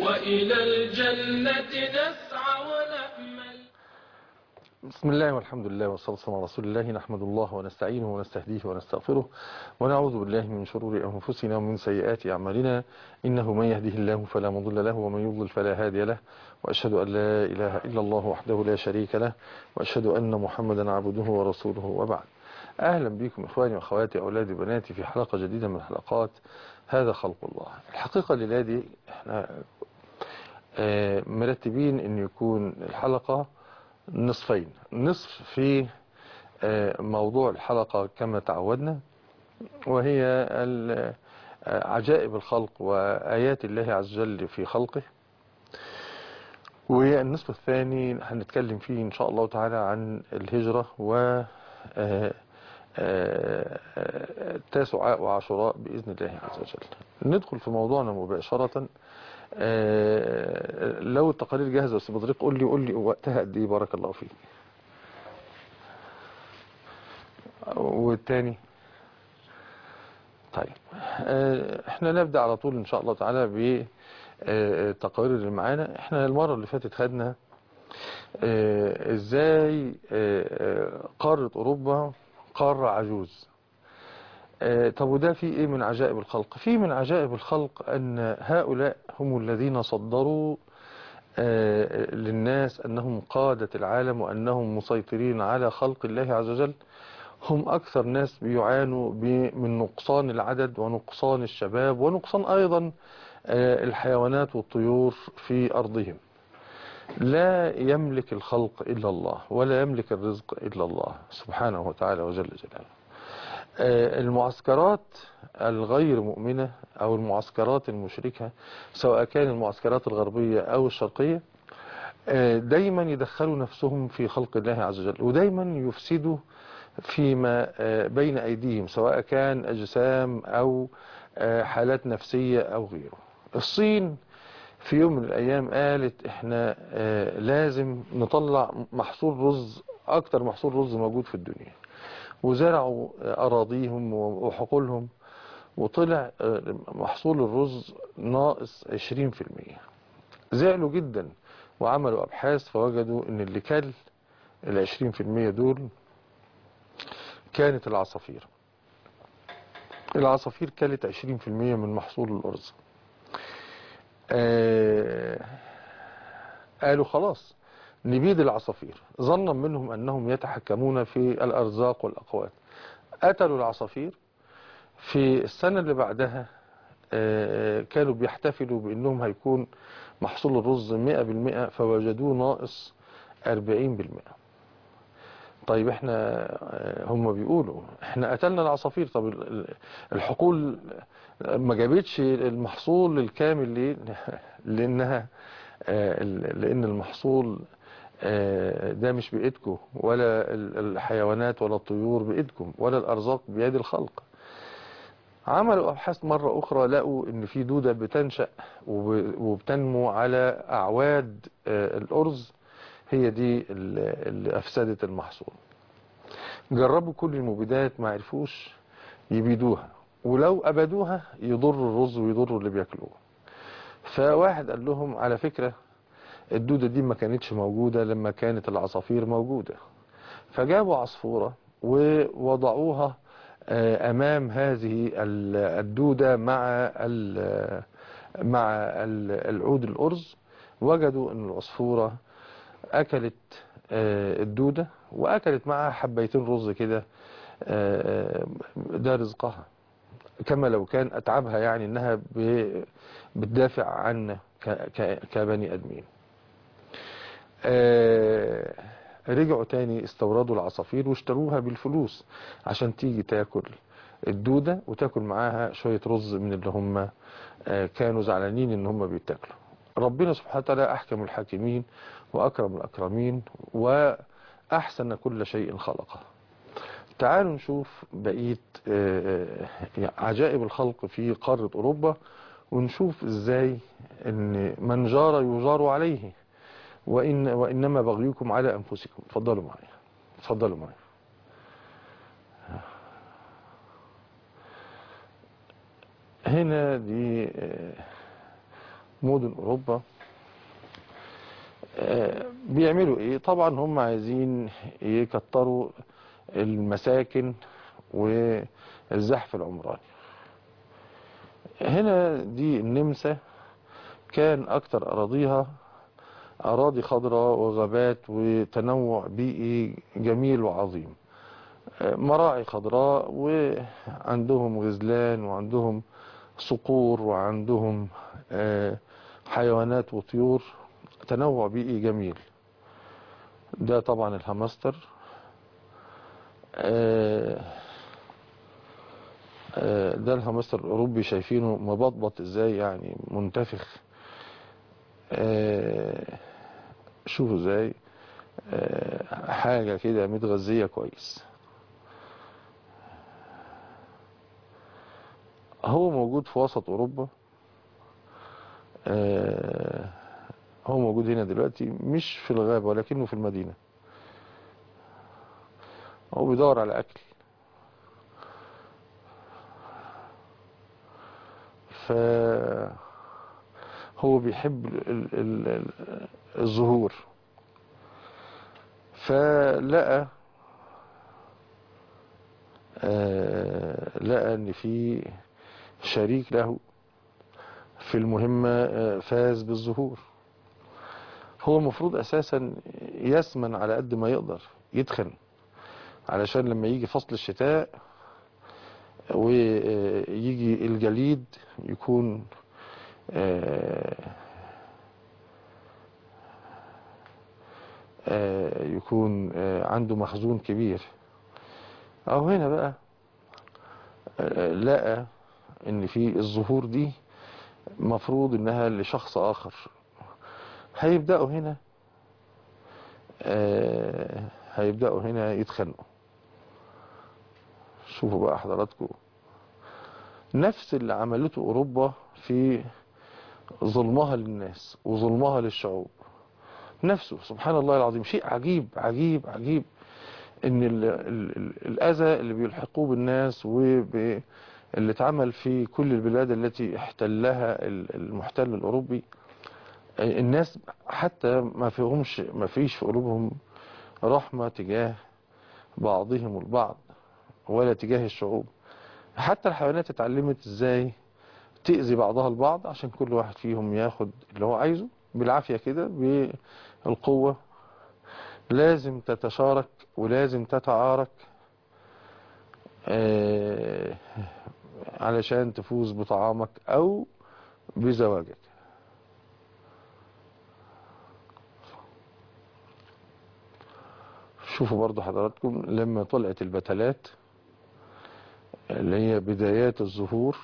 وإلى الجنة نسعى ونأمل بسم الله والحمد لله والصلاة والسلام على رسول الله نحمد الله ونستعينه ونستهديه ونستغفره ونعوذ بالله من شرور أنفسنا ومن سيئات أعمالنا إنه من يهده الله فلا مضل له ومن يضلل فلا هادي له وأشهد أن لا إله إلا الله وحده لا شريك له وأشهد أن محمدا عبده ورسوله وبعد أهلا بكم إخواني وأخواتي أولادي وبناتي في حلقة جديدة من حلقات هذا خلق الله الحقيقة الليلة دي احنا آه، مرتبين أن يكون الحلقة نصفين نصف في آه، موضوع الحلقة كما تعودنا وهي ال- آه، عجائب الخلق وآيات الله عز وجل في خلقه والنصف الثاني هنتكلم فيه إن شاء الله تعالى عن الهجرة و آه، آه، آه، تاسعاء وعاشوراء بإذن الله عز وجل ندخل في موضوعنا مباشرة آه، لو التقارير جاهزة أستاذ بدريق قول لي قول لي وقتها قد إيه بارك الله فيك والتاني طيب آه، احنا نبدأ على طول ان شاء الله تعالى بالتقارير اللي معانا احنا المرة اللي فاتت خدنا آه، ازاي آه، آه، قارة اوروبا قارة عجوز آه، طب وده في ايه من عجائب الخلق في من عجائب الخلق ان هؤلاء هم الذين صدروا آه، للناس انهم قادة العالم وانهم مسيطرين على خلق الله عز وجل هم أكثر ناس بيعانوا ب- من نقصان العدد ونقصان الشباب ونقصان أيضا آه، الحيوانات والطيور في أرضهم لا يملك الخلق إلا الله ولا يملك الرزق إلا الله سبحانه وتعالى وجل جلاله آه، المعسكرات الغير مؤمنة أو المعسكرات المشركة سواء كان المعسكرات الغربية أو الشرقية آه، دايما يدخلوا نفسهم في خلق الله عز وجل ودايما يفسدوا فيما آه، بين أيديهم سواء كان أجسام أو آه، حالات نفسية أو غيره الصين في يوم من الأيام قالت إحنا آه، لازم نطلع محصول رز أكتر محصول رز موجود في الدنيا وزرعوا آه، أراضيهم وحقولهم وطلع آه، محصول الرز ناقص 20% زعلوا جدا وعملوا أبحاث فوجدوا إن اللي كل ال 20% دول كانت العصافير العصافير كلت 20% من محصول الأرز آه قالوا خلاص نبيد العصافير ظنا منهم أنهم يتحكمون في الأرزاق والأقوات قتلوا العصافير في السنة اللي بعدها آه كانوا بيحتفلوا بأنهم هيكون محصول الرز 100% فوجدوه ناقص 40% طيب احنا آه، هم بيقولوا احنا قتلنا العصافير طب ال- ال- الحقول ما جابتش المحصول الكامل ليه لانها آه، ال- لان المحصول آه، ده مش بايدكم ولا ال- الحيوانات ولا الطيور بايدكم ولا الارزاق بيد الخلق عملوا ابحاث مرة اخرى لقوا ان في دودة بتنشأ وب- وبتنمو على اعواد آه، الارز هي دي اللي اللي افسدت المحصول جربوا كل المبيدات ما عرفوش يبيدوها ولو ابدوها يضر الرز ويضر اللي بياكلوه فواحد قال لهم على فكرة الدودة دي ما كانتش موجودة لما كانت العصافير موجودة فجابوا عصفورة ووضعوها آه، امام هذه ال- الدودة مع ال- مع ال- العود الارز وجدوا ان العصفورة اكلت آه، الدودة واكلت معها حبيتين رز كده آه، ده رزقها كما لو كان اتعبها يعني انها ب- بتدافع عنا ك- ك- كبني ادمين آه، رجعوا تاني استوردوا العصافير واشتروها بالفلوس عشان تيجي تاكل الدودة وتاكل معاها شوية رز من اللي هم آه، كانوا زعلانين ان هم بيتاكلوا ربنا سبحانه وتعالى احكم الحاكمين واكرم الاكرمين واحسن كل شيء خلقه تعالوا نشوف بقية آه، آه، عجائب الخلق في قارة أوروبا ونشوف إزاي إن من جار يجار عليه وإن وإنما بغيكم على أنفسكم اتفضلوا معايا اتفضلوا معايا هنا دي آه، مدن أوروبا آه، بيعملوا إيه طبعا هم عايزين يكتروا المساكن والزحف العمراني هنا دي النمسا كان أكتر أراضيها أراضي خضراء وغابات وتنوع بيئي جميل وعظيم مراعي خضراء وعندهم غزلان وعندهم صقور وعندهم آه، حيوانات وطيور تنوع بيئي جميل ده طبعا الهامستر آه، آه، ده الهامستر الأوروبي شايفينه مبطبط ازاي يعني منتفخ آه، شوفوا ازاي آه، حاجة كده متغذية كويس هو موجود في وسط أوروبا آه، هو موجود هنا دلوقتي مش في الغابة ولكنه في المدينة هو بيدور على أكل فهو بيحب ال- ال- ال- ال- الظهور فلقى آه، لقى ان في شريك له في المهمة آه، فاز بالظهور هو المفروض اساسا يسمن على قد ما يقدر يتخن علشان لما يجي فصل الشتاء ويجي الجليد يكون آه، آه، يكون آه، عنده مخزون كبير او هنا بقى آه، لقى ان في الظهور دي مفروض انها لشخص اخر هيبدأوا هنا آه، هيبدأوا هنا يتخانقوا شوفوا بقى حضراتكم نفس اللي عملته اوروبا في ظلمها للناس وظلمها للشعوب نفسه سبحان الله العظيم شيء عجيب عجيب عجيب ان ال ال ال الاذى اللي بيلحقوه بالناس واللي اتعمل في كل البلاد التي احتلها ال- المحتل الاوروبي الناس حتى ما فيهمش ما فيش في قلوبهم رحمة تجاه بعضهم البعض ولا تجاه الشعوب حتى الحيوانات اتعلمت ازاي تأذي بعضها البعض عشان كل واحد فيهم ياخد اللي هو عايزه بالعافية كده بالقوة لازم تتشارك ولازم تتعارك آه، علشان تفوز بطعامك او بزواجك شوفوا برضو حضراتكم لما طلعت البتلات اللي هي بدايات الظهور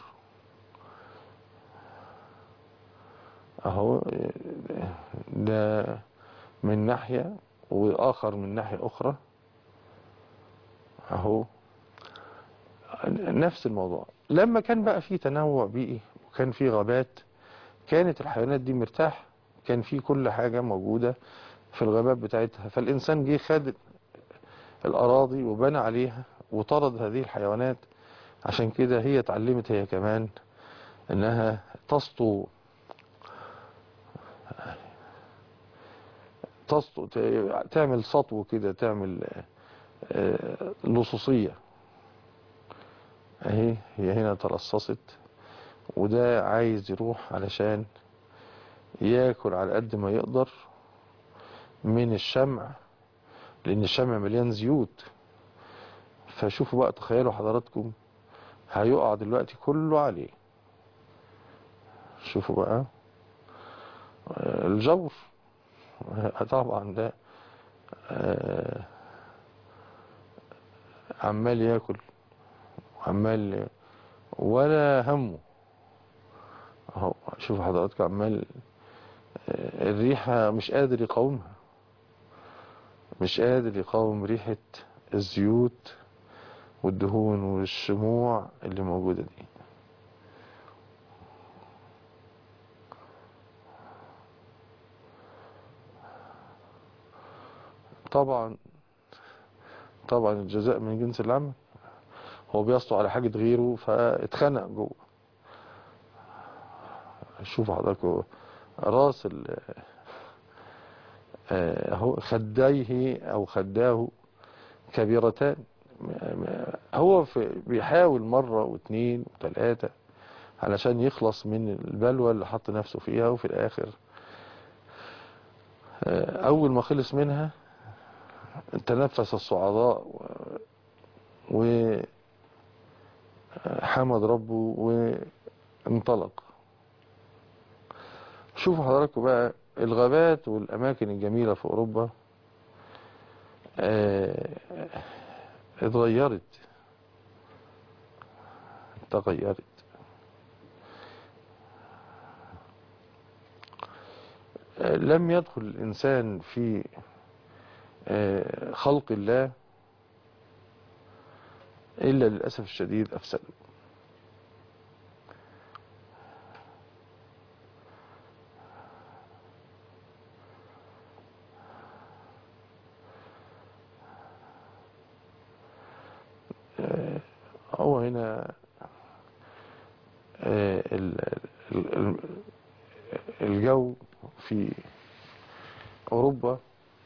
اهو ده من ناحية واخر من ناحية اخرى اهو نفس الموضوع لما كان بقى في تنوع بيئي وكان في غابات كانت الحيوانات دي مرتاحة كان في كل حاجة موجودة في الغابات بتاعتها فالإنسان جه خد الأراضي وبنى عليها وطرد هذه الحيوانات عشان كده هي اتعلمت هي كمان انها تسطو تسطو ت- تعمل سطو كده تعمل آه، لصوصية اهي هي هنا ترصصت وده عايز يروح علشان ياكل على قد ما يقدر من الشمع لان الشمع مليان زيوت فشوفوا بقى تخيلوا حضراتكم هيقع دلوقتي كله عليه شوفوا بقى آه، الجور آه، طبعا ده آه، عمال ياكل وعمال ولا همه اهو شوفوا حضراتكم عمال آه، الريحة مش قادر يقاومها مش قادر يقاوم ريحة الزيوت والدهون والشموع اللي موجودة دي طبعا طبعا الجزاء من جنس العمل هو بيسطو على حاجة غيره فاتخنق جوه شوف حضرتك راس ال- آه، هو خديه أو خداه كبيرتان م- م- هو في بيحاول مرة واثنين وثلاثة علشان يخلص من البلوى اللي حط نفسه فيها وفي الآخر آه، أول ما خلص منها تنفس الصعداء و- وحمد ربه وانطلق شوفوا حضراتكم بقى الغابات والأماكن الجميلة في أوروبا آه، اتغيرت تغيرت آه، لم يدخل الإنسان في آه، خلق الله إلا للأسف الشديد أفسده آه، هو هنا آه، ال- ال- ال- الجو في أوروبا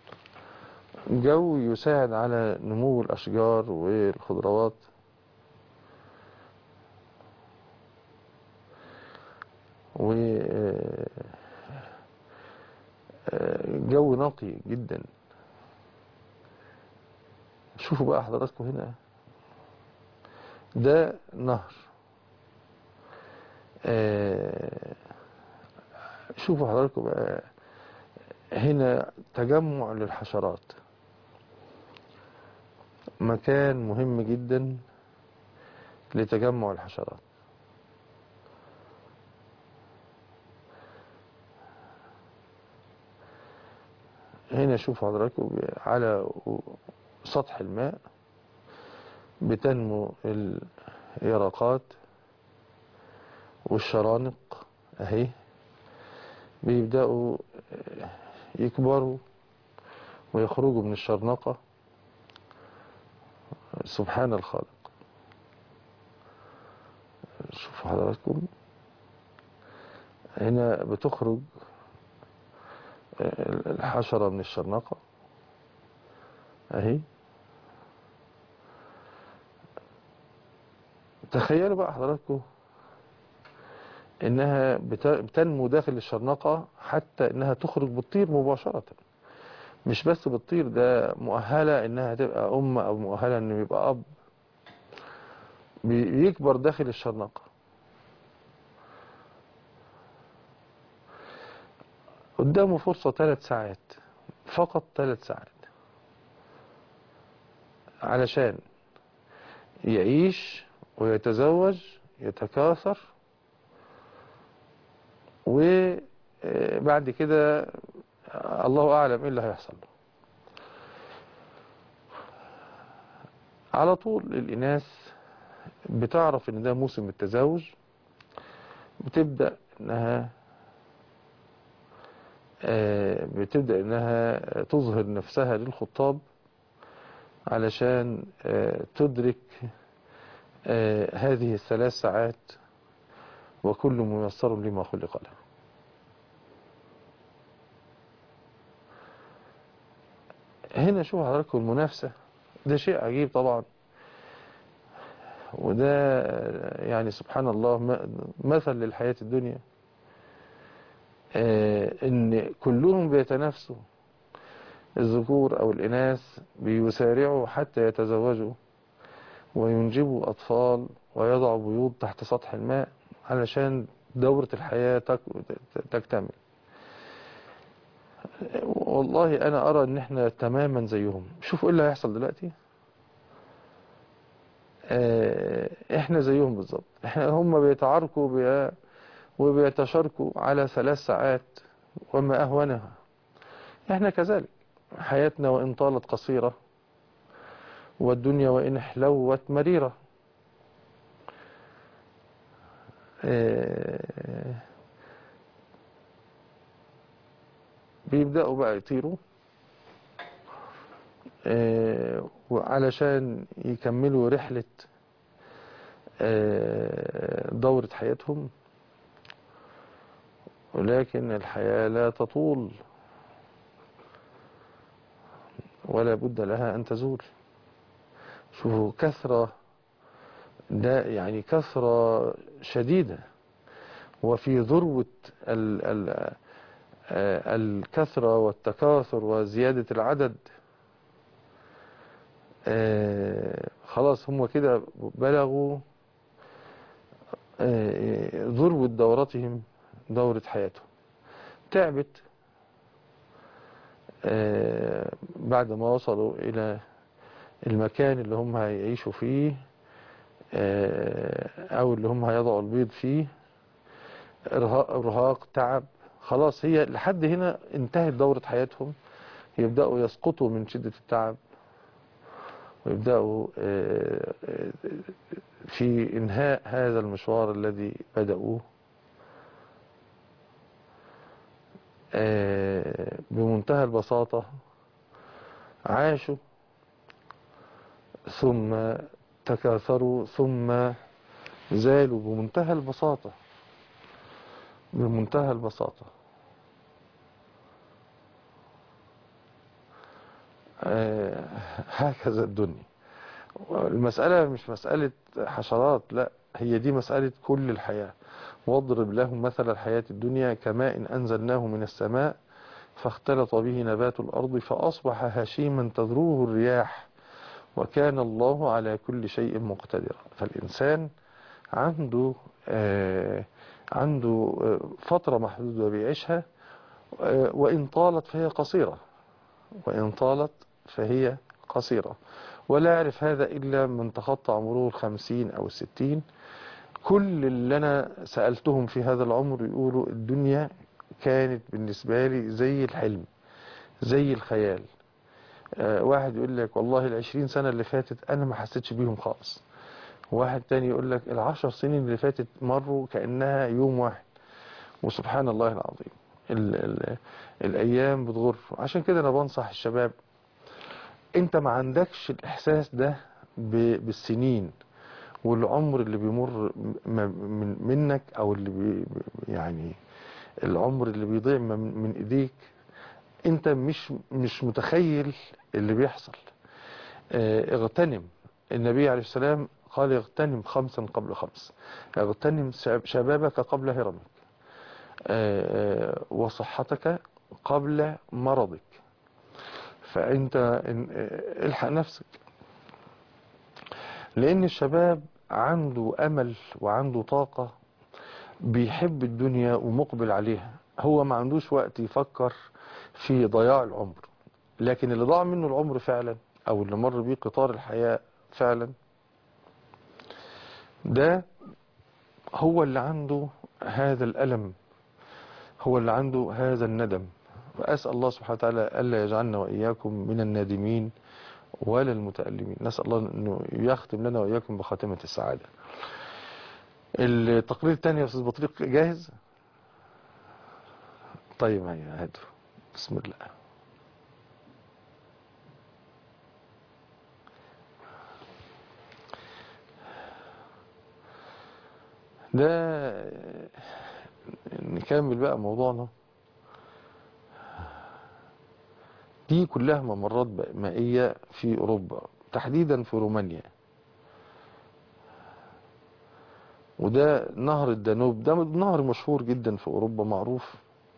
جو يساعد على نمو الأشجار والخضروات و آه، آه، جو نقي جدا شوفوا بقى حضراتكم هنا ده نهر آه، شوفوا حضراتكم بقى هنا تجمع للحشرات مكان مهم جدا لتجمع الحشرات هنا شوفوا حضراتكم على سطح الماء بتنمو اليرقات والشرانق اهي بيبدأوا يكبروا ويخرجوا من الشرنقة سبحان الخالق شوفوا حضراتكم هنا بتخرج الحشرة من الشرنقة اهي تخيلوا بقى حضراتكم انها بت- بتنمو داخل الشرنقة حتى انها تخرج بتطير مباشرة مش بس بتطير ده مؤهلة انها تبقى ام او مؤهلة انه يبقى اب بيكبر داخل الشرنقة قدامه فرصة ثلاث ساعات فقط ثلاث ساعات علشان يعيش ويتزوج يتكاثر وبعد كده الله أعلم إيه اللي هيحصل له على طول الإناث بتعرف إن ده موسم التزاوج بتبدأ إنها آه، بتبدأ إنها تظهر نفسها للخطاب علشان آه، تدرك آه، هذه الثلاث ساعات وكل ميسر لما خلق له هنا شوف حضراتكم المنافسة ده شيء عجيب طبعا وده يعني سبحان الله م- مثل للحياة الدنيا آه، ان كلهم بيتنافسوا الذكور او الاناث بيسارعوا حتى يتزوجوا وينجبوا اطفال ويضعوا بيوض تحت سطح الماء علشان دورة الحياة تك- تكتمل والله انا ارى ان احنا تماما زيهم شوفوا ايه اللي هيحصل دلوقتي آه، احنا زيهم بالظبط احنا هم بيتعاركوا بي- وبيتشاركوا على ثلاث ساعات وما اهونها احنا كذلك حياتنا وان طالت قصيرة والدنيا وان حلوت مريرة آه، بيبدأوا بقى يطيروا آه، وعلشان يكملوا رحلة آه، دورة حياتهم ولكن الحياة لا تطول ولا بد لها أن تزول شوفوا كثرة ده يعني كثرة شديدة وفي ذروة ال ال آه، الكثرة والتكاثر وزيادة العدد آه، خلاص هم كده بلغوا آه، ذروة دورتهم دورة حياتهم تعبت آه، بعد ما وصلوا إلى المكان اللي هم هيعيشوا فيه آه، أو اللي هم هيضعوا البيض فيه إرهاق, إرهاق تعب خلاص هي لحد هنا انتهت دورة حياتهم يبدأوا يسقطوا من شدة التعب ويبدأوا آه، آه، في إنهاء هذا المشوار الذي بدأوه آه، بمنتهى البساطة عاشوا ثم تكاثروا ثم زالوا بمنتهى البساطة بمنتهى البساطة آه، هكذا الدنيا المسألة مش مسألة حشرات لا هي دي مسألة كل الحياة واضرب لهم مثل الحياة الدنيا كماء أنزلناه من السماء فاختلط به نبات الأرض فأصبح هشيما تذروه الرياح وكان الله على كل شيء مقتدرا فالإنسان عنده آه عنده آه فترة محدودة بيعيشها آه وإن طالت فهي قصيرة وإن طالت فهي قصيرة ولا يعرف هذا إلا من تخطى عمره الخمسين أو الستين كل اللي أنا سألتهم في هذا العمر يقولوا الدنيا كانت بالنسبة لي زي الحلم زي الخيال آه واحد يقول لك والله العشرين سنة اللي فاتت أنا ما حسيتش بيهم خالص واحد تاني يقول لك العشر سنين اللي فاتت مروا كأنها يوم واحد وسبحان الله العظيم ال ال الأيام بتغر عشان كده أنا بنصح الشباب أنت ما عندكش الإحساس ده بالسنين والعمر اللي بيمر من منك أو اللي بي يعني العمر اللي بيضيع من إيديك أنت مش مش متخيل اللي بيحصل اه اغتنم النبي عليه السلام قال اغتنم خمسا قبل خمس اغتنم شبابك قبل هرمك اه وصحتك قبل مرضك فأنت الحق نفسك لأن الشباب عنده أمل وعنده طاقة بيحب الدنيا ومقبل عليها هو ما عندوش وقت يفكر في ضياع العمر لكن اللي ضاع منه العمر فعلا أو اللي مر بيه قطار الحياة فعلا ده هو اللي عنده هذا الألم هو اللي عنده هذا الندم وأسأل الله سبحانه وتعالى ألا يجعلنا وإياكم من النادمين ولا المتألمين نسأل الله أنه يختم لنا وإياكم بخاتمة السعادة التقرير الثاني يا أستاذ بطريق جاهز طيب هيا هاتوا بسم الله ده نكمل بقى موضوعنا دي كلها ممرات مائية في أوروبا تحديدا في رومانيا وده نهر الدانوب ده نهر مشهور جدا في أوروبا معروف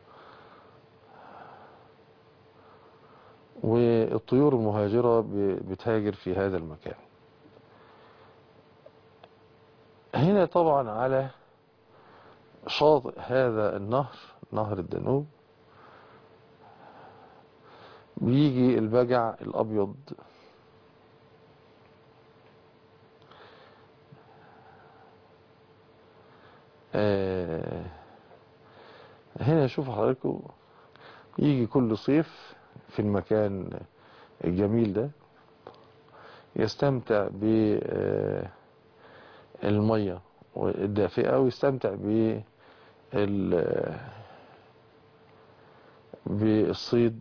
والطيور المهاجرة بتهاجر في هذا المكان هنا طبعا على شاطئ هذا النهر نهر الدانوب بيجي البجع الأبيض آه هنا شوف حضراتكم يجي كل صيف في المكان الجميل ده يستمتع بالمية الدافئة ويستمتع بالصيد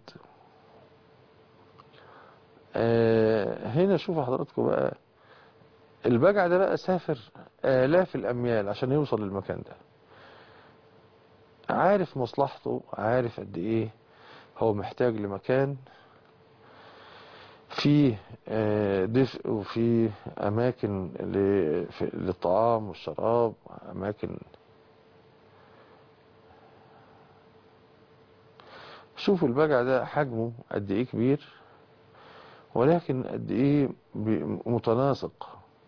آه هنا شوفوا حضراتكم بقى البجع ده بقى سافر آلاف الأميال عشان يوصل للمكان ده عارف مصلحته عارف قد ايه هو محتاج لمكان فيه آه، دفء وفيه أماكن ل- في- للطعام والشراب أماكن شوفوا البجع ده حجمه قد ايه كبير ولكن قد ايه بي- متناسق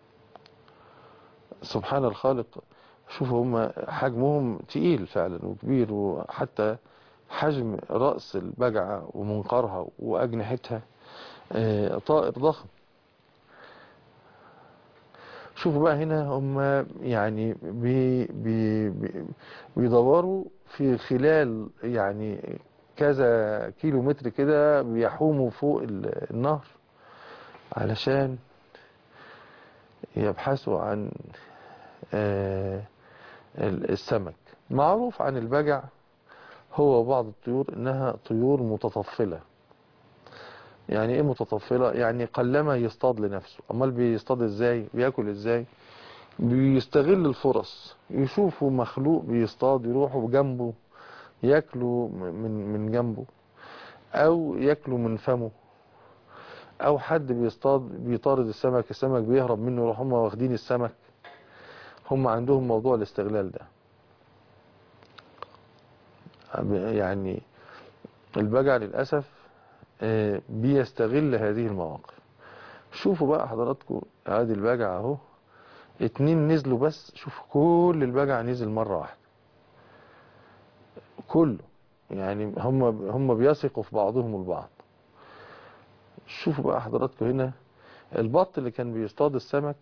سبحان الخالق شوفوا هم حجمهم تقيل فعلا وكبير وحتى حجم رأس البجعة ومنقارها وأجنحتها آه، طائر ضخم شوفوا بقى هنا هم يعني بي بي بي بيدوروا في خلال يعني كذا كيلو متر كده بيحوموا فوق ال- النهر علشان يبحثوا عن آه، ال- السمك معروف عن البجع هو بعض الطيور انها طيور متطفلة يعني ايه متطفلة يعني قلما يصطاد لنفسه امال بيصطاد ازاي بياكل ازاي بيستغل الفرص يشوفوا مخلوق بيصطاد يروحوا جنبه ياكلوا من من جنبه او ياكلوا من فمه او حد بيصطاد بيطارد السمك السمك بيهرب منه يروح هم واخدين السمك هم عندهم موضوع الاستغلال ده يعني البجع للأسف آه، بيستغل هذه المواقف شوفوا بقى حضراتكم ادي البجع اهو اتنين نزلوا بس شوفوا كل البجع نزل مرة واحدة كله يعني هم هم بيثقوا في بعضهم البعض شوفوا بقى حضراتكم هنا البط اللي كان بيصطاد السمك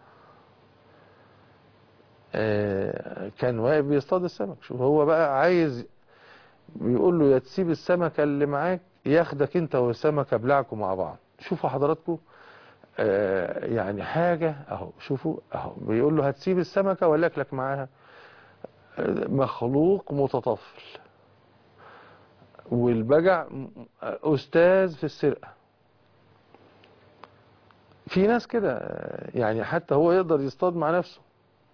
آه، كان واقف بيصطاد السمك شوف هو بقى عايز بيقول له يا تسيب السمكة اللي معاك ياخدك انت والسمكة بلعكم مع بعض شوفوا حضراتكم آه، يعني حاجة اهو شوفوا اهو بيقول له هتسيب السمكة ولا اكلك معاها آه، مخلوق متطفل والبجع م- استاذ في السرقة في ناس كده آه، يعني حتى هو يقدر يصطاد مع نفسه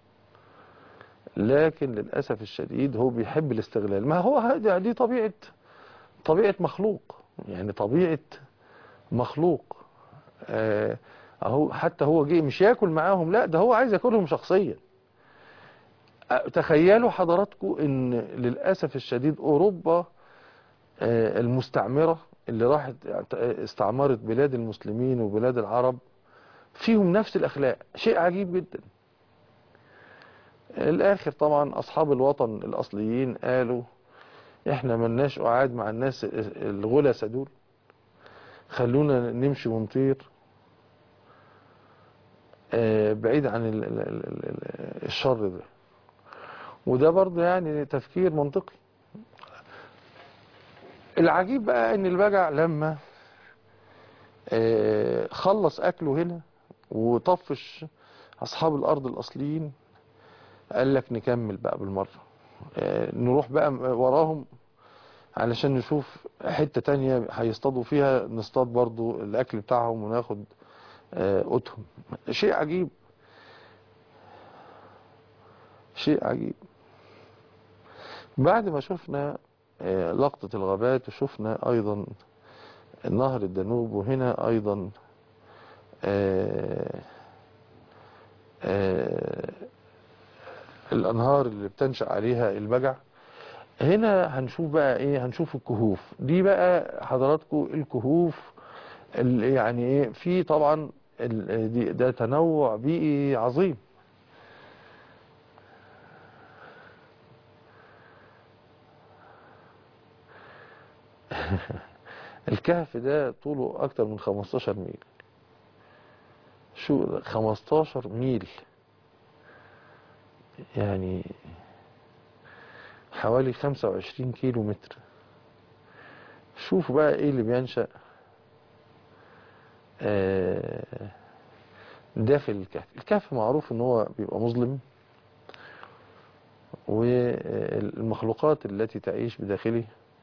لكن للأسف الشديد هو بيحب الاستغلال ما هو هذه- دي طبيعة طبيعة مخلوق يعني طبيعة مخلوق آه، اهو حتى هو جه مش ياكل معاهم لا ده هو عايز ياكلهم شخصيا آه، تخيلوا حضراتكم ان للأسف الشديد أوروبا آه، المستعمرة اللي راحت استعمرت بلاد المسلمين وبلاد العرب فيهم نفس الأخلاق شيء عجيب جدا الآخر طبعا أصحاب الوطن الأصليين قالوا احنا ملناش قعاد مع الناس الغلسة دول خلونا نمشي ونطير آه، بعيد عن ال- ال- ال- ال- الشر ده وده برضه يعني تفكير منطقي العجيب بقى ان البجع لما آه، خلص اكله هنا وطفش اصحاب الارض الاصليين قال لك نكمل بقى بالمرة آه، نروح بقى وراهم علشان نشوف حتة تانية هيصطادوا فيها نصطاد برضو الأكل بتاعهم وناخد آه، قوتهم شيء عجيب شيء عجيب بعد ما شفنا آه، لقطة الغابات وشفنا أيضا نهر الدانوب وهنا أيضا آه، آه، الأنهار اللي بتنشأ عليها البجع هنا هنشوف بقى ايه هنشوف الكهوف دي بقى حضراتكم الكهوف اللي يعني ايه في طبعا ال- دي- ده تنوع بيئي عظيم الكهف ده طوله اكتر من 15 ميل شو ده؟ 15 ميل يعني حوالي 25 كيلو متر شوفوا بقى ايه اللي بينشأ آه، داخل الكهف الكهف معروف ان هو بيبقى مظلم والمخلوقات التي تعيش بداخله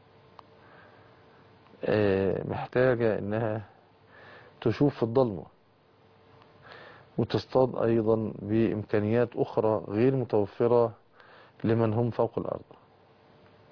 آه، محتاجة انها تشوف في الضلمة وتصطاد ايضا بامكانيات اخرى غير متوفرة لمن هم فوق الارض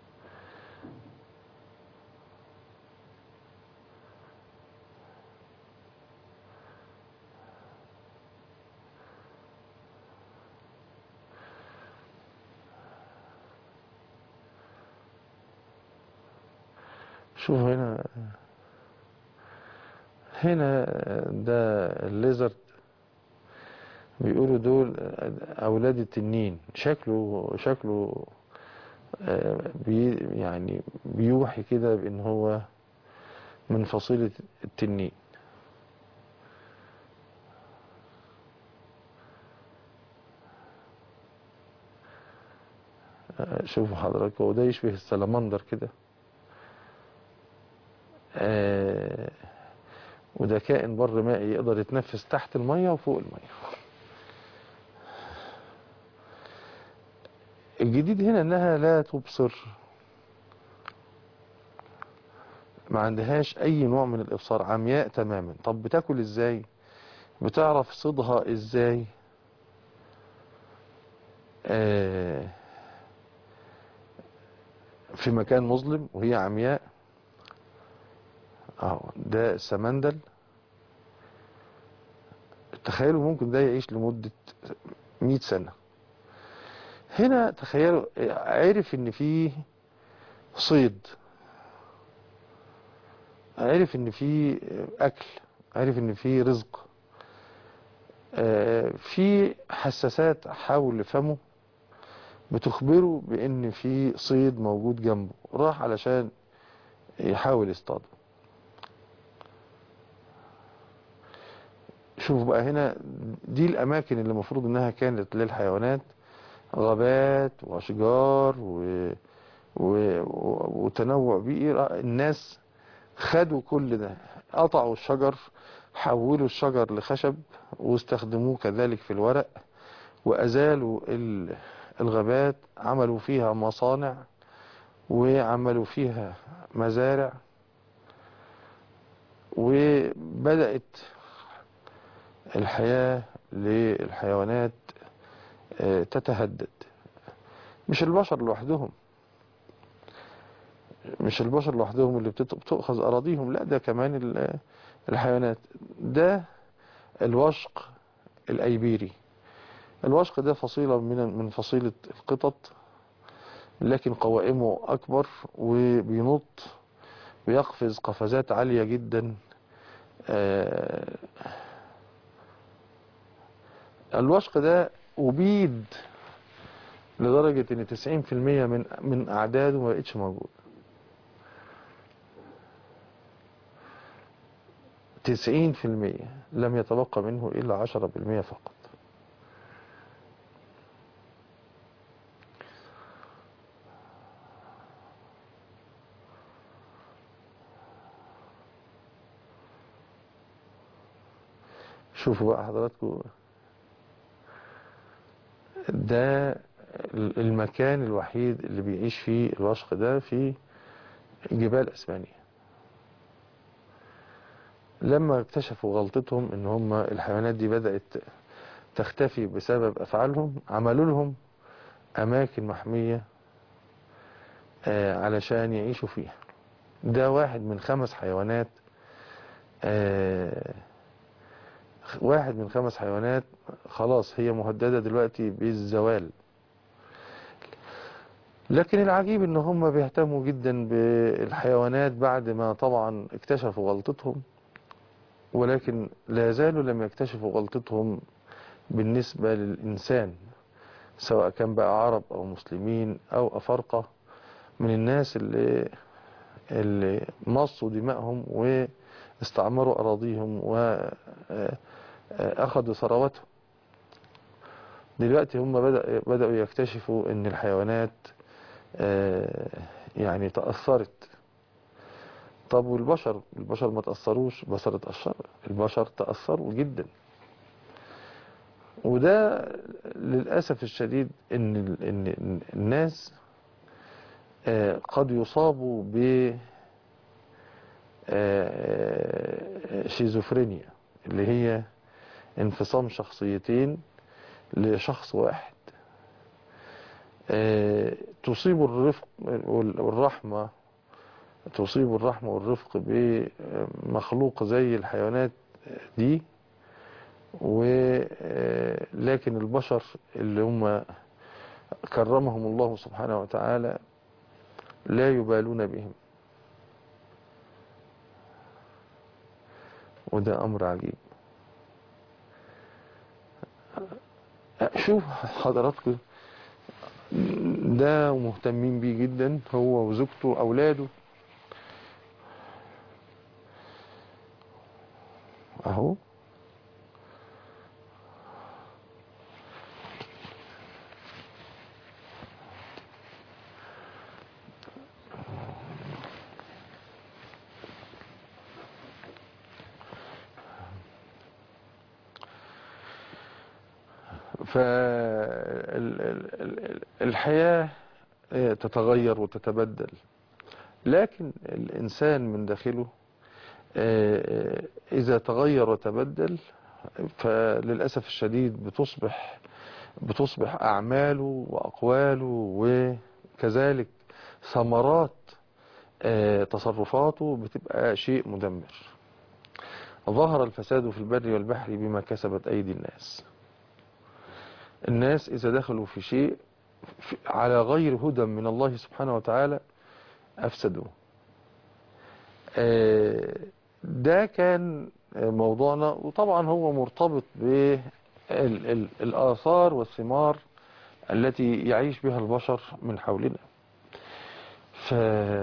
شوف هنا هنا ده الليزرد بيقولوا دول أولاد التنين شكله شكله آه، بي يعني بيوحي كده بأن هو من فصيلة التنين آه، شوفوا حضرتك هو ده يشبه السلمندر كده آه، وده كائن بر مائي يقدر يتنفس تحت المية وفوق المية الجديد هنا انها لا تبصر ما عندهاش اي نوع من الابصار عمياء تماما طب بتاكل ازاي بتعرف صيدها ازاي آه في مكان مظلم وهي عمياء اهو ده السمندل تخيلوا ممكن ده يعيش لمدة 100 سنة هنا تخيلوا عرف ان فيه صيد عرف ان فيه اكل عرف ان فيه رزق آه، في حساسات حول فمه بتخبره بان في صيد موجود جنبه راح علشان يحاول يصطاده شوف بقى هنا دي الاماكن اللي المفروض انها كانت للحيوانات غابات واشجار و... و... وتنوع بيئي الناس خدوا كل ده قطعوا الشجر حولوا الشجر لخشب واستخدموه كذلك في الورق وازالوا ال- الغابات عملوا فيها مصانع وعملوا فيها مزارع وبدأت الحياة للحيوانات آه، تتهدد مش البشر لوحدهم مش البشر لوحدهم اللي بتت- بتؤخذ أراضيهم لا ده كمان ال- الحيوانات ده الوشق الأيبيري الوشق ده فصيلة من من فصيلة القطط لكن قوائمه أكبر وبينط ويقفز قفزات عالية جدا آه، الوشق ده أبيد لدرجة ان 90% من من اعداده ما بقتش موجود 90% لم يتبقى منه الا 10% فقط شوفوا بقى حضراتكم ده المكان الوحيد اللي بيعيش فيه الوشق ده في جبال اسبانيا لما اكتشفوا غلطتهم ان هم الحيوانات دي بدأت تختفي بسبب افعالهم عملوا لهم اماكن محمية آه، علشان يعيشوا فيها ده واحد من خمس حيوانات آه، واحد من خمس حيوانات خلاص هي مهددة دلوقتي بالزوال لكن العجيب ان هم بيهتموا جدا بالحيوانات بعد ما طبعا اكتشفوا غلطتهم ولكن لا زالوا لم يكتشفوا غلطتهم بالنسبة للإنسان سواء كان بقى عرب أو مسلمين أو أفارقة من الناس اللي, اللي مصوا دمائهم واستعمروا أراضيهم وأخذوا ثرواتهم دلوقتي هم بدأ بدأوا يكتشفوا أن الحيوانات آه، يعني تأثرت طب والبشر البشر ما تأثروش البشر اتأثر البشر تأثروا جدا وده للأسف الشديد ان ال- ان الناس آه، قد يصابوا ب آه، شيزوفرينيا اللي هي انفصام شخصيتين لشخص واحد آه، تصيب الرفق وال- والرحمة تصيب الرحمة والرفق بمخلوق زي الحيوانات دي ولكن البشر اللي هم كرمهم الله سبحانه وتعالى لا يبالون بهم وده أمر عجيب شوف حضراتكم ده مهتمين بيه جدا هو وزوجته وأولاده أهو فالحياة تتغير وتتبدل لكن الإنسان من داخله آه، إذا تغير وتبدل فللأسف الشديد بتصبح بتصبح أعماله وأقواله وكذلك ثمرات آه، تصرفاته بتبقى شيء مدمر ظهر الفساد في البر والبحر بما كسبت أيدي الناس الناس إذا دخلوا في شيء في- على غير هدى من الله سبحانه وتعالى أفسدوه آه، ده كان موضوعنا وطبعا هو مرتبط بالآثار والثمار التي يعيش بها البشر من حولنا ف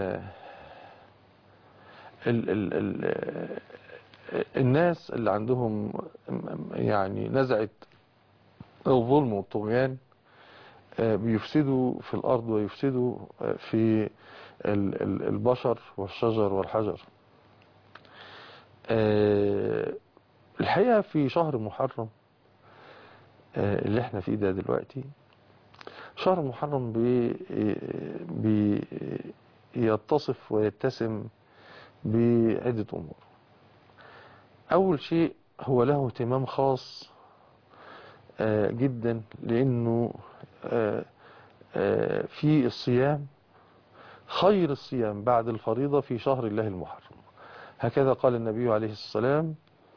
ال ال ال الناس اللي عندهم يعني نزعة الظلم والطغيان آه، بيفسدوا في الأرض ويفسدوا آه، في ال- ال- البشر والشجر والحجر آه، الحقيقة في شهر محرم آه، اللي احنا فيه ده دلوقتي شهر محرم بي بي يتصف ويتسم بعدة أمور أول شيء هو له اهتمام خاص آه، جدا لأنه آه، آه، في الصيام خير الصيام بعد الفريضة في شهر الله المحرم هكذا قال النبي عليه السلام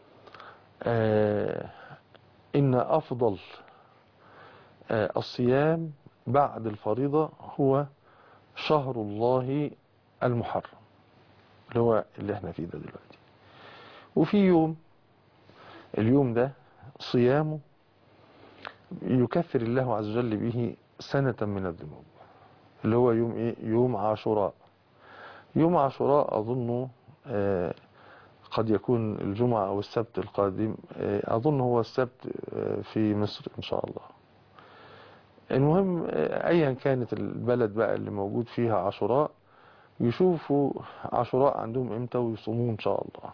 آه، إن أفضل آه، الصيام بعد الفريضة هو شهر الله المحرم اللي هو اللي احنا فيه ده دلوقتي وفي يوم اليوم ده صيامه يكفر الله عز وجل به سنة من الذنوب اللي هو يوم ايه يوم عاشوراء يوم عاشوراء اظنه آه، قد يكون الجمعة او السبت القادم آه، اظن هو السبت آه، في مصر ان شاء الله المهم آه، ايا كانت البلد بقى اللي موجود فيها عاشوراء يشوفوا عاشوراء عندهم امتى ويصوموه ان شاء الله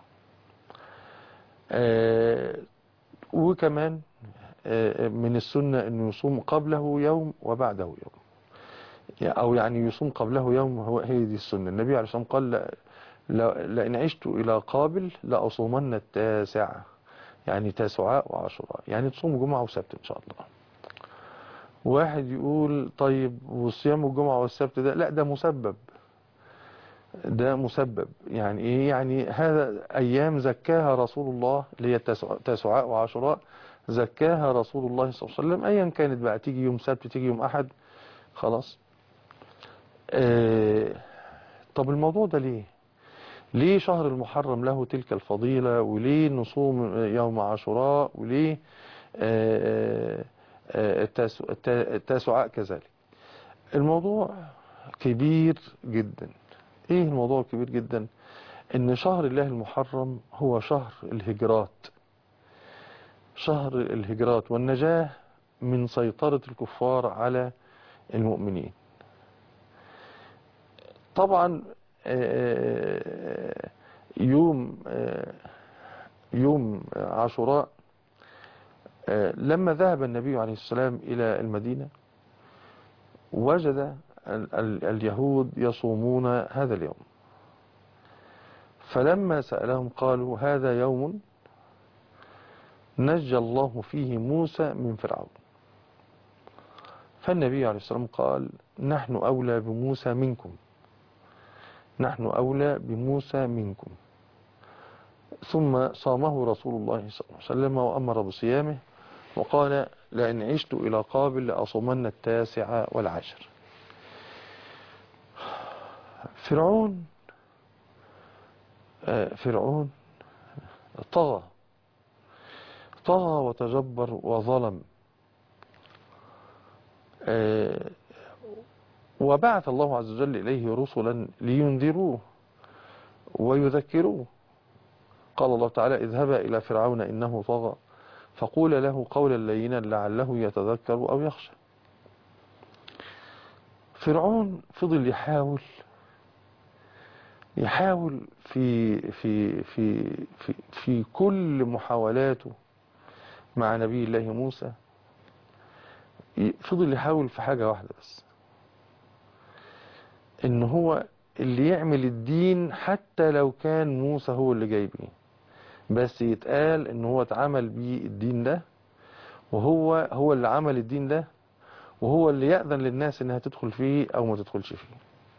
آه، وكمان آه، من السنة انه يصوم قبله يوم وبعده يوم او يعني يصوم قبله يوم هو هي دي السنة النبي عليه الصلاة والسلام قال لا- لا- لئن عشت الى قابل لأصومن التاسعة يعني تاسعاء وعاشوراء يعني تصوم جمعة وسبت ان شاء الله واحد يقول طيب وصيام الجمعة والسبت ده لا ده مسبب ده مسبب يعني ايه يعني هذا ايام زكاها رسول الله اللي هي تاسع- تاسعاء وعاشوراء زكاها رسول الله صلى الله عليه وسلم ايا كانت بقى تيجي يوم سبت تيجي يوم احد خلاص آه طب الموضوع ده ليه ليه شهر المحرم له تلك الفضيلة وليه نصوم يوم عاشوراء وليه آه، آه، التاسع- التا- التاسعاء كذلك الموضوع كبير جدا ايه الموضوع كبير جدا ان شهر الله المحرم هو شهر الهجرات شهر الهجرات والنجاة من سيطرة الكفار على المؤمنين طبعا آه، يوم آه، يوم عاشوراء آه، لما ذهب النبي عليه السلام إلى المدينة وجد ال- ال- اليهود يصومون هذا اليوم فلما سألهم قالوا هذا يوم نجى الله فيه موسى من فرعون فالنبي عليه السلام قال نحن أولى بموسى منكم نحن أولى بموسى منكم ثم صامه رسول الله صلى الله عليه وسلم وأمر بصيامه وقال لئن عشت إلى قابل لأصومن التاسع والعشر فرعون آه، فرعون طغى طغى وتجبر وظلم آه، وبعث الله عز وجل إليه رسلا لينذروه ويذكروه قال الله تعالى اذهبا إلى فرعون إنه طغى فقول له قولا لينا لعله يتذكر أو يخشى فرعون فضل يحاول يحاول في في في في في كل محاولاته مع نبي الله موسى فضل يحاول في حاجة واحدة بس ان هو اللي يعمل الدين حتى لو كان موسى هو اللي جاي بيه بس يتقال ان هو اتعمل بيه الدين ده وهو هو اللي عمل الدين ده وهو اللي يأذن للناس انها تدخل فيه او ما تدخلش فيه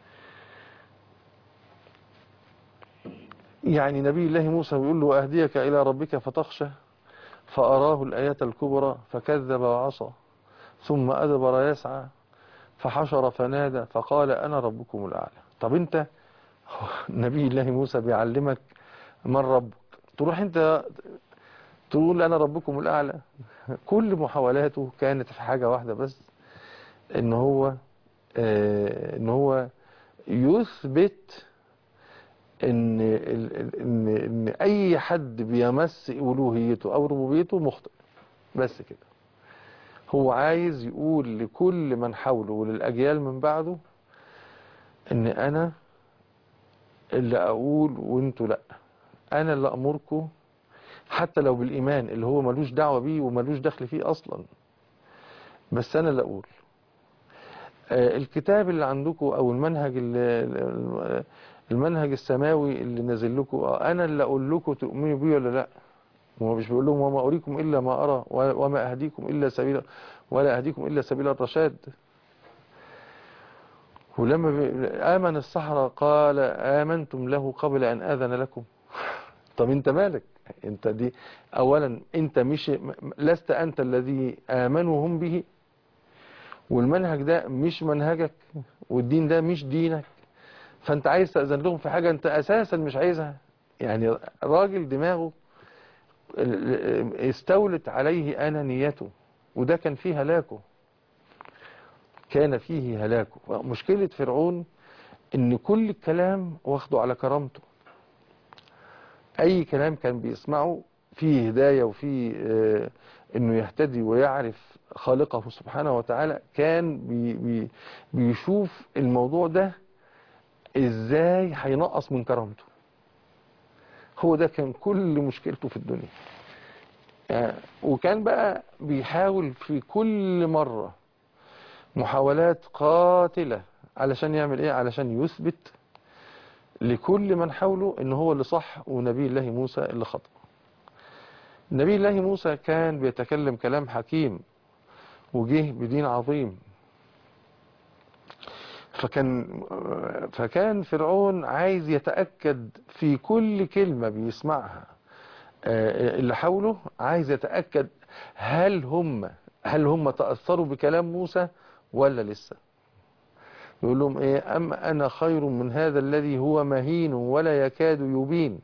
يعني نبي الله موسى بيقول له أهديك إلى ربك فتخشى فأراه الآيات الكبرى فكذب وعصى ثم أدبر يسعى فحشر فنادى فقال أنا ربكم الأعلى طب أنت نبي الله موسى بيعلمك من ربك تروح أنت تقول أنا ربكم الأعلى كل محاولاته كانت في حاجة واحدة بس إن هو آه إن هو يثبت ان ان ان اي حد بيمس الوهيته او ربوبيته مخطئ بس كده هو عايز يقول لكل من حوله وللاجيال من بعده ان انا اللي اقول وانتوا لا انا اللي امركم حتى لو بالايمان اللي هو ملوش دعوه بيه وملوش دخل فيه اصلا بس انا اللي اقول الكتاب اللي عندكم او المنهج اللي المنهج السماوي اللي نازل لكم انا اللي اقول لكم تؤمنوا بيه ولا لا هو مش بيقول لهم وما اريكم الا ما ارى وما اهديكم الا سبيل ولا اهديكم الا سبيل الرشاد ولما امن السحرة قال امنتم له قبل ان اذن لكم طب انت مالك انت دي اولا انت مش لست انت الذي امنوا هم به والمنهج ده مش منهجك والدين ده مش دينك فانت عايز تأذن لهم في حاجة انت اساسا مش عايزها يعني راجل دماغه استولت عليه انانيته وده كان فيه هلاكه كان فيه هلاكه مشكلة فرعون ان كل الكلام واخده على كرامته اي كلام كان بيسمعه فيه هداية وفيه اه انه يهتدي ويعرف خالقه سبحانه وتعالى كان بي بي بيشوف الموضوع ده ازاي هينقص من كرامته هو ده كان كل مشكلته في الدنيا يعني وكان بقى بيحاول في كل مرة محاولات قاتلة علشان يعمل ايه علشان يثبت لكل من حوله ان هو اللي صح ونبي الله موسى اللي خطأ نبي الله موسى كان بيتكلم كلام حكيم وجه بدين عظيم فكان فكان فرعون عايز يتأكد في كل كلمة بيسمعها اللي حوله عايز يتأكد هل هم هل هم تأثروا بكلام موسى ولا لسه يقول لهم ايه أما أنا خير من هذا الذي هو مهين ولا يكاد يبين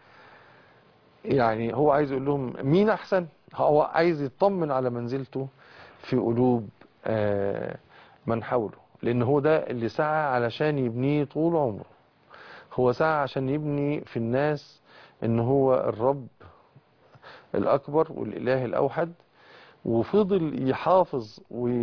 يعني هو عايز يقول لهم مين أحسن هو عايز يطمن على منزلته في قلوب من حوله لأن هو ده اللي سعى علشان يبنيه طول عمره هو سعى عشان يبني في الناس ان هو الرب الأكبر والإله الأوحد وفضل يحافظ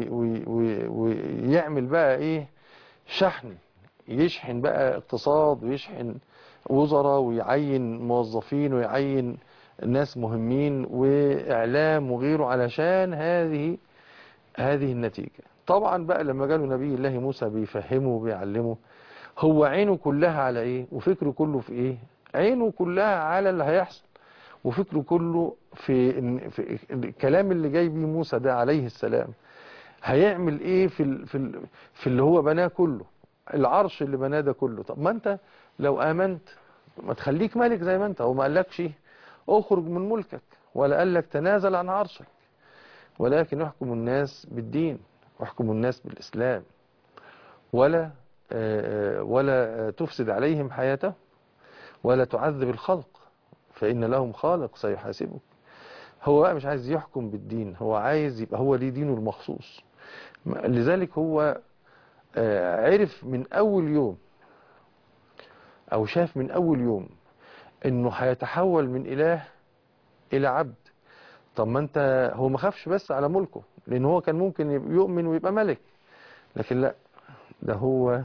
ويعمل بقى ايه شحن يشحن بقى اقتصاد ويشحن وزراء ويعين موظفين ويعين ناس مهمين وإعلام وغيره علشان هذه هذه النتيجة طبعا بقى لما جاله نبي الله موسى بيفهمه وبيعلمه هو عينه كلها على ايه وفكره كله في ايه عينه كلها على اللي هيحصل وفكره كله في, في الكلام اللي جاي بيه موسى ده عليه السلام هيعمل ايه في ال في ال في اللي هو بناه كله العرش اللي بناه ده كله طب ما انت لو امنت ما تخليك ملك زي ما انت هو ما قالكش اخرج من ملكك ولا قال لك تنازل عن عرشك ولكن يحكم الناس بالدين واحكم الناس بالإسلام ولا ولا تفسد عليهم حياته ولا تعذب الخلق فإن لهم خالق سيحاسبك هو بقى مش عايز يحكم بالدين هو عايز يبقى هو ليه دينه المخصوص لذلك هو آه، عرف من أول يوم أو شاف من أول يوم إنه هيتحول من إله إلى عبد طب ما أنت هو ما خافش بس على ملكه لأن هو كان ممكن يبقى- يؤمن ويبقى ملك لكن لا ده هو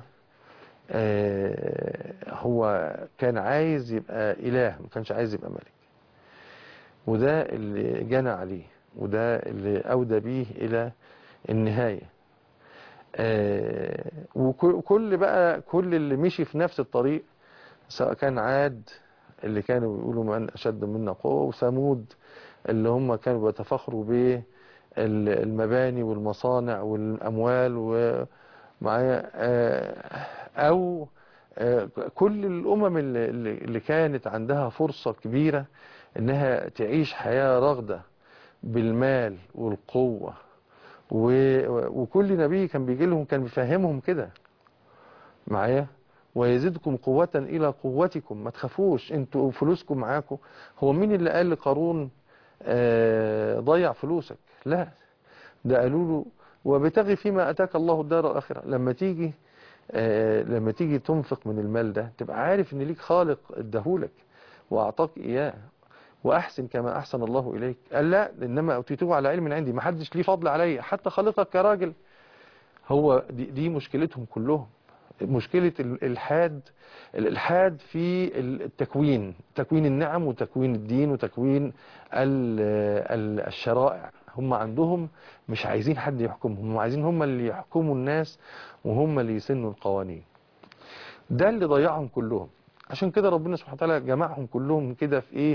آه، هو كان عايز يبقى إله ما كانش عايز يبقى ملك وده اللي جنى عليه وده اللي أودى بيه إلى النهاية آه، وك- وكل بقى كل اللي مشي في نفس الطريق سواء كان عاد اللي كانوا بيقولوا من أشد منا قوة وثمود اللي هم كانوا بيتفخروا بالمباني والمصانع والأموال ومعايا آه، أو آه، كل الأمم اللي- اللي اللي كانت عندها فرصة كبيرة إنها تعيش حياة رغدة بالمال والقوة و- وكل نبي كان بيجي لهم كان بيفهمهم كده معايا ويزيدكم قوة إلى قوتكم ما تخافوش انتوا فلوسكم معاكم هو مين اللي قال لقارون آه، ضيع فلوسك لا ده قالوا له وبتغي فيما أتاك الله الدار الآخرة لما تيجي آه، لما تيجي تنفق من المال ده تبقى عارف ان ليك خالق اداهولك واعطاك اياه واحسن كما احسن الله اليك قال لا انما اوتيته على علم عندي ما حدش ليه فضل عليا حتى خالقك كراجل هو دي, دي مشكلتهم كلهم مشكلة الإلحاد الإلحاد في التكوين تكوين النعم وتكوين الدين وتكوين ال- ال- الشرائع هم عندهم مش عايزين حد يحكمهم هم عايزين هم اللي يحكموا الناس وهم اللي يسنوا القوانين ده اللي ضيعهم كلهم عشان كده ربنا سبحانه وتعالى جمعهم كلهم كده في ايه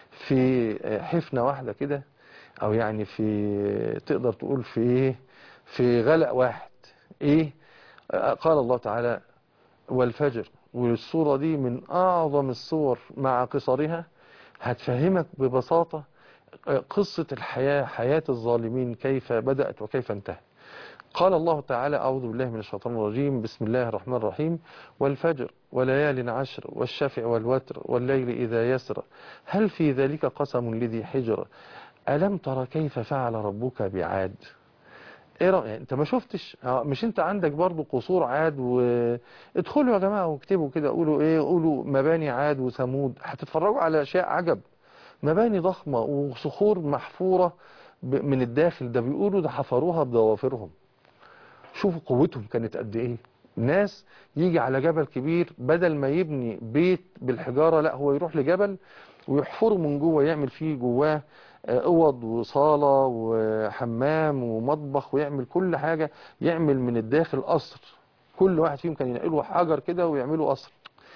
في حفنة واحدة كده او يعني في تقدر تقول في ايه في غلق واحد ايه قال الله تعالى والفجر والصورة دي من اعظم الصور مع قصرها هتفهمك ببساطة قصة الحياة حياة الظالمين كيف بدأت وكيف انتهت قال الله تعالى أعوذ بالله من الشيطان الرجيم بسم الله الرحمن الرحيم والفجر وليال عشر والشفع والوتر والليل إذا يسر هل في ذلك قسم لذي حجر ألم ترى كيف فعل ربك بعاد ايه رأيك انت ما شفتش اه مش انت عندك برضو قصور عاد وادخلوا يا جماعة واكتبوا كده قولوا ايه قولوا مباني عاد وثمود هتتفرجوا على اشياء عجب مباني ضخمة وصخور محفورة ب- من الداخل ده بيقولوا ده حفروها بضوافرهم شوفوا قوتهم كانت قد ايه ناس يجي على جبل كبير بدل ما يبني بيت بالحجارة لا هو يروح لجبل ويحفره من جوه يعمل فيه جواه آه، اوض وصالة وحمام ومطبخ ويعمل كل حاجة يعمل من الداخل قصر كل واحد فيهم كان ينقله حجر كده ويعملوا قصر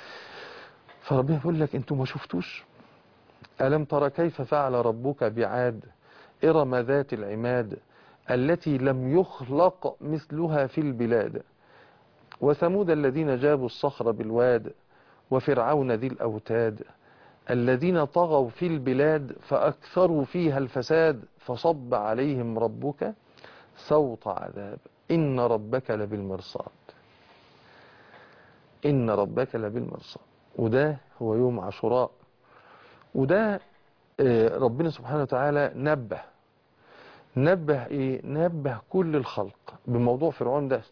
فربنا بيقول لك انتوا ما شفتوش ألم ترى كيف فعل ربك بعاد إرم ذات العماد التي لم يخلق مثلها في البلاد وثمود الذين جابوا الصخر بالواد وفرعون ذي الأوتاد الذين طغوا في البلاد فأكثروا فيها الفساد فصب عليهم ربك سوط عذاب إن ربك لبالمرصاد إن ربك لبالمرصاد وده هو يوم عاشوراء وده آه، ربنا سبحانه وتعالى نبه نبه ايه نبه كل الخلق بموضوع فرعون ده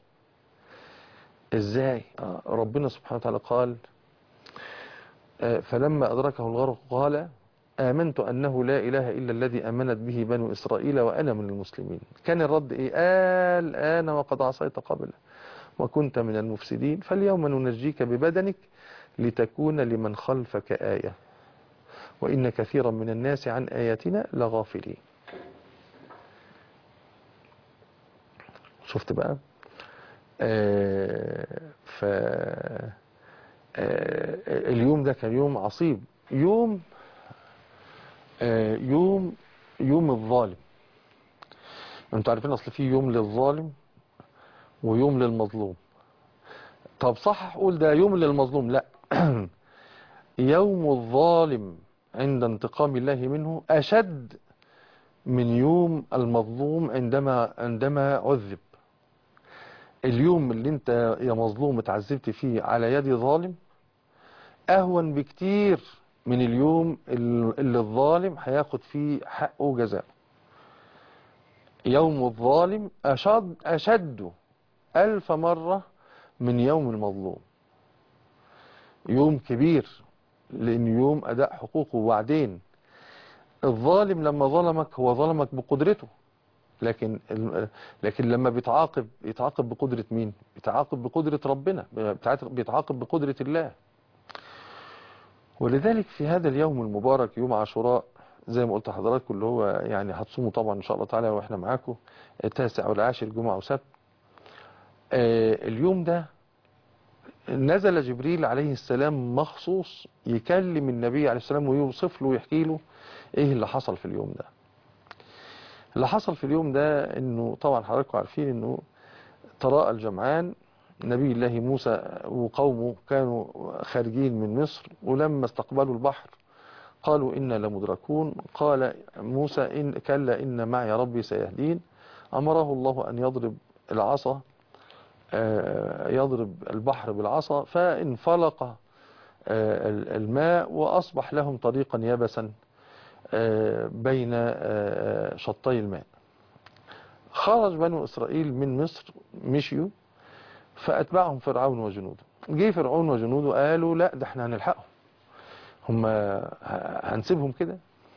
ازاي آه، ربنا سبحانه وتعالى قال آه، فلما أدركه الغرق قال آمنت أنه لا إله إلا الذي أمنت به بنو إسرائيل وأنا من المسلمين كان الرد إيه آه الآن وقد عصيت قبل وكنت من المفسدين فاليوم ننجيك ببدنك لتكون لمن خلفك آية وإن كثيرا من الناس عن آياتنا لغافلين شفت بقى آه ف آه، اليوم ده كان يوم عصيب يوم آه، يوم يوم الظالم انتوا عارفين اصل في يوم للظالم ويوم للمظلوم طب صح قول ده يوم للمظلوم لا يوم الظالم عند انتقام الله منه اشد من يوم المظلوم عندما عندما عذب اليوم اللي انت يا مظلوم اتعذبت فيه على يد ظالم اهون بكتير من اليوم ال- اللي الظالم هياخد فيه حقه وجزاءه يوم الظالم أشد, أشد ألف مرة من يوم المظلوم يوم كبير لأن يوم أداء حقوقه وبعدين الظالم لما ظلمك هو ظلمك بقدرته لكن ال- لكن لما بيتعاقب يتعاقب بقدرة مين بيتعاقب بقدرة ربنا بيتعاقب بيتعاقب بقدرة الله ولذلك في هذا اليوم المبارك يوم عاشوراء زي ما قلت لحضراتكم اللي هو يعني هتصوموا طبعا ان شاء الله تعالى واحنا معاكم التاسع والعاشر جمعة وسبت آه، اليوم ده نزل جبريل عليه السلام مخصوص يكلم النبي عليه السلام ويوصف له ويحكي له ايه اللي حصل في اليوم ده اللي حصل في اليوم ده انه طبعا حضراتكم عارفين انه تراءى الجمعان نبي الله موسى وقومه كانوا خارجين من مصر ولما استقبلوا البحر قالوا إنا لمدركون قال موسى إن كلا إن معي ربي سيهدين أمره الله أن يضرب العصا آه، يضرب البحر بالعصا فانفلق آه، الماء وأصبح لهم طريقا يبسا آه، بين آه، شطي الماء خرج بنو إسرائيل من مصر مشيوا فأتبعهم فرعون وجنوده جه فرعون وجنوده قالوا لا ده احنا هنلحقهم هم هنسيبهم كده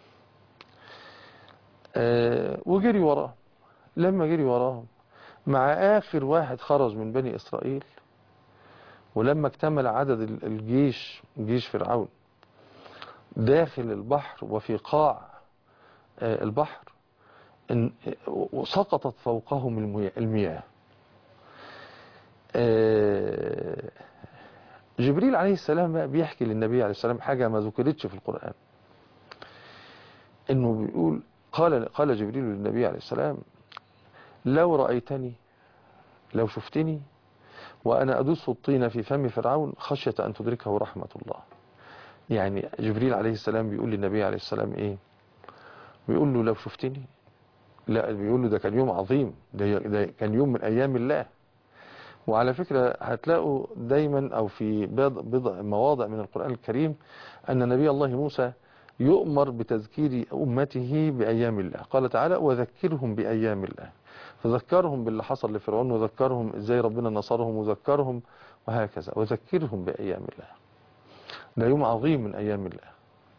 آه، وجري وراهم لما جري وراهم مع آخر واحد خرج من بني إسرائيل ولما اكتمل عدد ال- الجيش جيش فرعون داخل البحر وفي قاع آه، البحر إن- وسقطت فوقهم المياه- المياه آه، جبريل عليه السلام بقى بيحكي للنبي عليه السلام حاجة ما ذكرتش في القرآن انه بيقول قال قال جبريل للنبي عليه السلام لو رأيتني لو شفتني وأنا أدس الطين في فم فرعون خشية أن تدركه رحمة الله يعني جبريل عليه السلام بيقول للنبي عليه السلام إيه بيقول له لو شفتني لا بيقول له ده كان يوم عظيم ده, ده كان يوم من أيام الله وعلى فكرة هتلاقوا دايما أو في بضع, بضع مواضع من القرآن الكريم أن نبي الله موسى يؤمر بتذكير أمته بأيام الله قال تعالى وذكرهم بأيام الله فذكرهم باللي حصل لفرعون وذكرهم ازاي ربنا نصرهم وذكرهم وهكذا وذكرهم بأيام الله ده يوم عظيم من أيام الله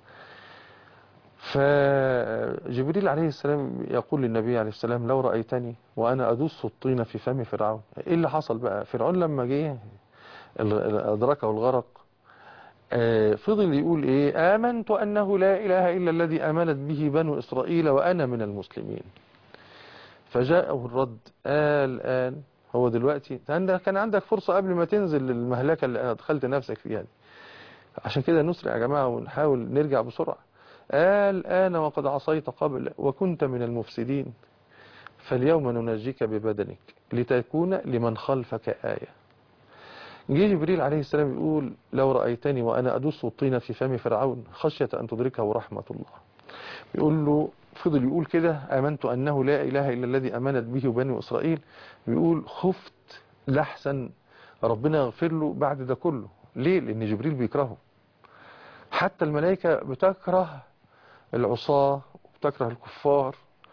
فجبريل عليه السلام يقول للنبي عليه السلام لو رأيتني وأنا أدس الطين في فم فرعون إيه اللي حصل بقى فرعون لما جه أدركه الغرق آه، فضل يقول إيه آمنت أنه لا إله إلا الذي آمنت به بنو إسرائيل وأنا من المسلمين فجاءه الرد آه الآن هو دلوقتي عندك- كان عندك فرصة قبل ما تنزل للمهلكة اللي دخلت نفسك فيها دي عشان كده نسرع يا جماعة ونحاول نرجع بسرعة آه الآن وقد عصيت قبل وكنت من المفسدين فاليوم ننجيك ببدنك لتكون لمن خلفك آية جه جبريل عليه السلام يقول لو رأيتني وأنا أدس الطين في فم فرعون خشية أن تدركه رحمة الله يقول له فضل يقول كده آمنت أنه لا إله إلا الذي أمنت به بني إسرائيل بيقول خفت لحسن ربنا يغفر له بعد ده كله ليه لأن جبريل بيكرهه حتى الملائكة بتكره العصاة وبتكره الكفار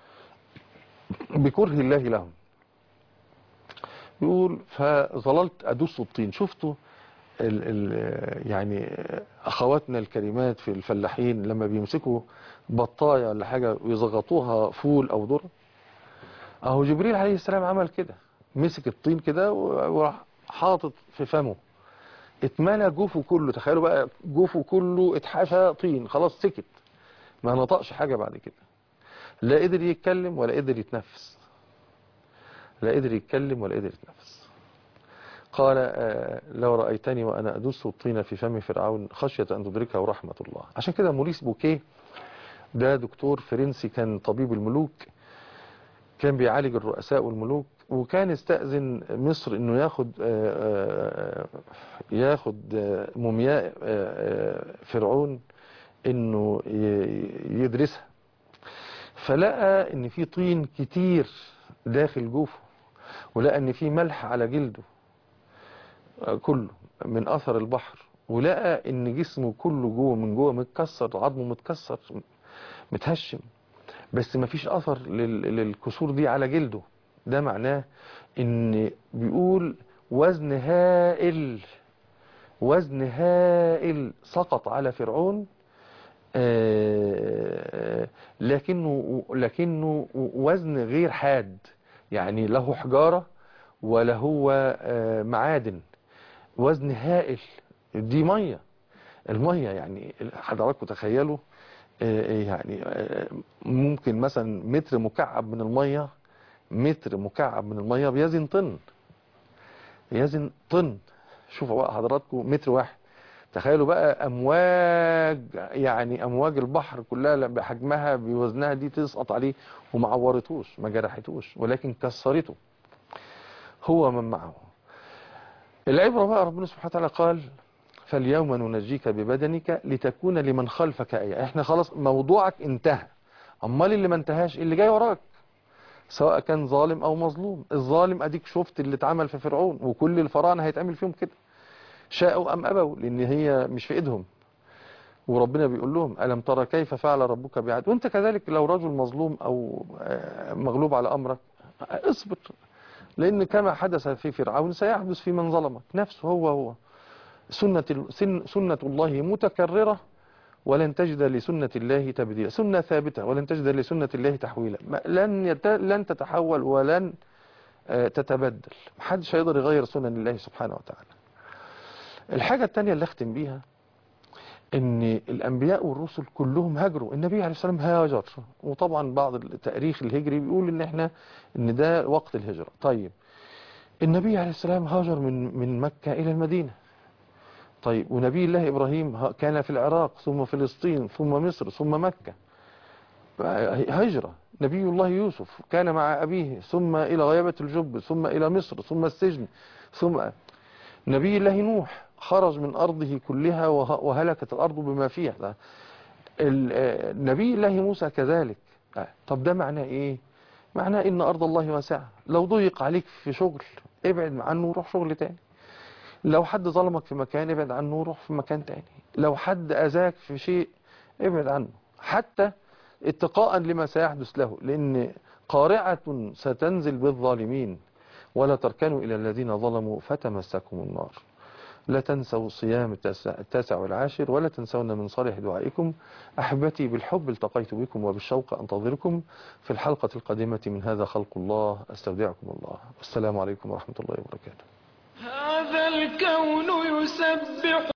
بكره الله لهم يقول فظللت أدس الطين شفتوا ال ال يعني أخواتنا الكريمات في الفلاحين لما بيمسكوا بطاية ولا حاجة ويزغطوها فول أو ذرة أهو جبريل عليه السلام عمل كده مسك الطين كده وراح حاطط في فمه اتملى جوفه كله تخيلوا بقى جوفه كله اتحشى طين خلاص سكت ما نطقش حاجة بعد كده لا قدر يتكلم ولا قدر يتنفس لا قدر يتكلم ولا قدر يتنفس قال آه، لو رأيتني وأنا أدس الطين في فم فرعون خشية أن تدركه رحمة الله عشان كده موريس بوكيه ده دكتور فرنسي كان طبيب الملوك كان بيعالج الرؤساء والملوك وكان استأذن مصر انه ياخد آه، آه، ياخد آه، مومياء آه، آه، فرعون انه ي- يدرسها فلقى ان في طين كتير داخل جوفه ولقى ان في ملح على جلده آه، كله من اثر البحر ولقى ان جسمه كله جوه من جوه متكسر عظمه متكسر متهشم بس مفيش اثر لل- للكسور دي على جلده ده معناه ان بيقول وزن هائل وزن هائل سقط على فرعون آه، لكنه لكنه وزن غير حاد يعني له حجارة ولا هو آه، معادن وزن هائل دي مية المية يعني حضراتكم تخيلوا آه، يعني آه، ممكن مثلا متر مكعب من المية متر مكعب من المية بيزن طن يزن طن شوفوا بقى حضراتكم متر واحد تخيلوا بقى امواج يعني امواج البحر كلها بحجمها بوزنها دي تسقط عليه وما عورتوش ما جرحتوش ولكن كسرته هو من معه العبرة بقى ربنا سبحانه وتعالى قال فاليوم ننجيك ببدنك لتكون لمن خلفك آية احنا خلاص موضوعك انتهى امال اللي ما انتهاش اللي جاي وراك سواء كان ظالم او مظلوم الظالم اديك شفت اللي اتعمل في فرعون وكل الفراعنه هيتعمل فيهم كده شاءوا ام ابوا لان هي مش في ايدهم وربنا بيقول لهم ألم ترى كيف فعل ربك بعاد وانت كذلك لو رجل مظلوم او آه، مغلوب على امرك آه، اصبر لان كما حدث في فرعون سيحدث في من ظلمك نفسه هو هو سنة, ال- سن- سنة الله متكررة ولن تجد لسنة الله تبديلا سنة ثابتة ولن تجد لسنة الله تحويلا ما- لن, يت... لن تتحول ولن آه، تتبدل محدش هيقدر يغير سنن الله سبحانه وتعالى الحاجة التانية اللي اختم بيها ان الانبياء والرسل كلهم هاجروا النبي عليه السلام هاجر وطبعا بعض التاريخ الهجري بيقول ان احنا ان ده وقت الهجرة طيب النبي عليه السلام هاجر من من مكة الى المدينة طيب ونبي الله ابراهيم ه- كان في العراق ثم فلسطين ثم مصر ثم مكة هجرة نبي الله يوسف كان مع أبيه ثم إلى غيابة الجب ثم إلى مصر ثم السجن ثم نبي الله نوح خرج من أرضه كلها وه- وهلكت الأرض بما فيها ده ال- آه، نبي الله موسى كذلك آه، طب ده معناه إيه معناه إن أرض الله واسعة لو ضيق عليك في شغل ابعد عنه وروح شغل تاني لو حد ظلمك في مكان ابعد عنه وروح في مكان تاني لو حد أذاك في شيء ابعد عنه حتى اتقاء لما سيحدث له لأن قارعة ستنزل بالظالمين ولا تركنوا إلى الذين ظلموا فتمسكم النار لا تنسوا صيام التاسع التاسع والعاشر ولا تنسون من صالح دعائكم أحبتي بالحب التقيت بكم وبالشوق أنتظركم في الحلقة القادمة من هذا خلق الله أستودعكم الله والسلام عليكم ورحمة الله وبركاته هذا الكون يسبح